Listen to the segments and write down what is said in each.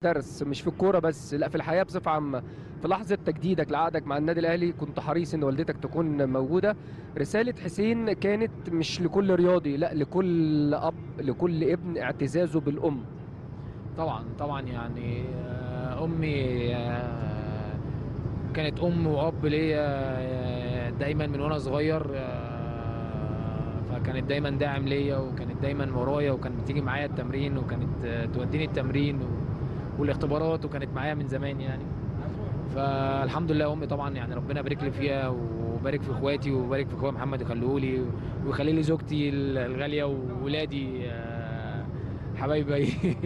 درس مش في الكوره بس لا في الحياه بصفه عامه في لحظه تجديدك لعقدك مع النادي الاهلي كنت حريص ان والدتك تكون موجوده رساله حسين كانت مش لكل رياضي لا لكل اب لكل ابن اعتزازه بالام طبعا طبعا يعني آه، امي آه، كانت ام واب ليا آه، دايما من وانا صغير آه، فكانت دايما داعم ليا وكانت دايما ورايا وكانت بتيجي معايا التمرين وكانت آه، توديني التمرين و- والاختبارات وكانت معايا من زمان يعني فالحمد لله امي طبعا يعني ربنا يبارك لي فيها وبارك في اخواتي وبارك في اخويا محمد يخليهولي ويخلي لي زوجتي الغاليه وولادي آه، حبايبي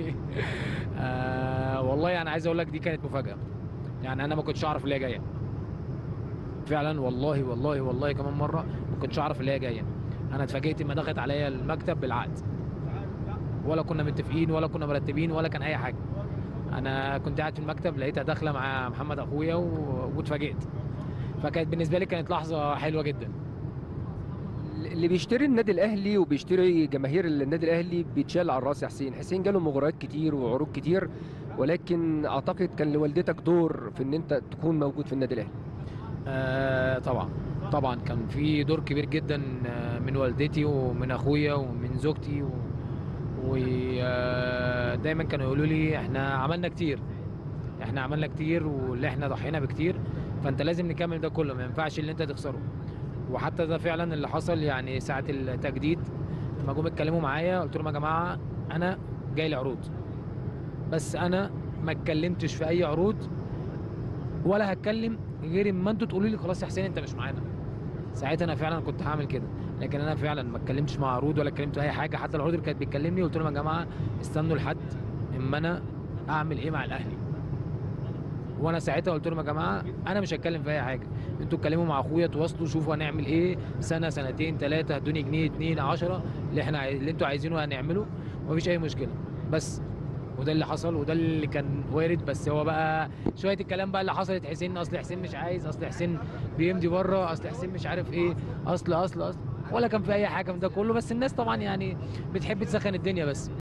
آه والله انا عايز اقول لك دي كانت مفاجاه يعني انا ما كنتش اعرف اللي هي جايه فعلا والله والله والله كمان مره ما كنتش اعرف اللي هي جايه انا اتفاجئت لما دخلت عليا المكتب بالعقد ولا كنا متفقين ولا كنا مرتبين ولا كان اي حاجه انا كنت قاعد في المكتب لقيتها داخله مع محمد اخويا و- واتفاجئت فكانت بالنسبه لي كانت لحظه حلوه جدا اللي بيشتري النادي الاهلي وبيشتري جماهير النادي الاهلي بيتشال على الراس يا حسين حسين جاله مغريات كتير وعروض كتير ولكن اعتقد كان لوالدتك دور في ان انت تكون موجود في النادي الاهلي آه طبعا طبعا كان في دور كبير جدا آه، من والدتي ومن اخويا ومن زوجتي ودايما كانوا يقولوا لي احنا عملنا كتير احنا عملنا كتير واللي احنا ضحينا بكتير فانت لازم نكمل ده كله ما ينفعش اللي انت تخسره وحتى ده فعلا اللي حصل يعني ساعة التجديد لما جم اتكلموا معايا قلت لهم يا جماعة انا جاي لي عروض بس انا ما اتكلمتش في اي عروض ولا هتكلم غير اما انتوا تقولوا لي خلاص يا حسين انت مش معانا ساعتها انا فعلا كنت هعمل كده لكن انا فعلا ما اتكلمتش مع عروض ولا اتكلمت في اي حاجه حتى العروض اللي كانت بتكلمني قلت لهم يا جماعه استنوا لحد اما انا اعمل ايه مع الاهلي وانا ساعتها قلت لهم يا جماعه انا مش هتكلم في اي حاجه انتوا اتكلموا مع اخويا تواصلوا شوفوا هنعمل ايه سنه سنتين ثلاثه هدوني جنيه اتنين عشرة اللي احنا عاي- اللي انتوا عايزينه هنعمله ومفيش اي مشكله بس وده اللي حصل وده اللي كان وارد بس هو بقى شويه الكلام بقى اللي حصلت حسين اصل حسين مش عايز اصل حسين بيمضي بره اصل حسين مش عارف ايه اصل اصل اصل ولا كان في اي حاجه من ده كله بس الناس طبعا يعني بتحب تسخن الدنيا بس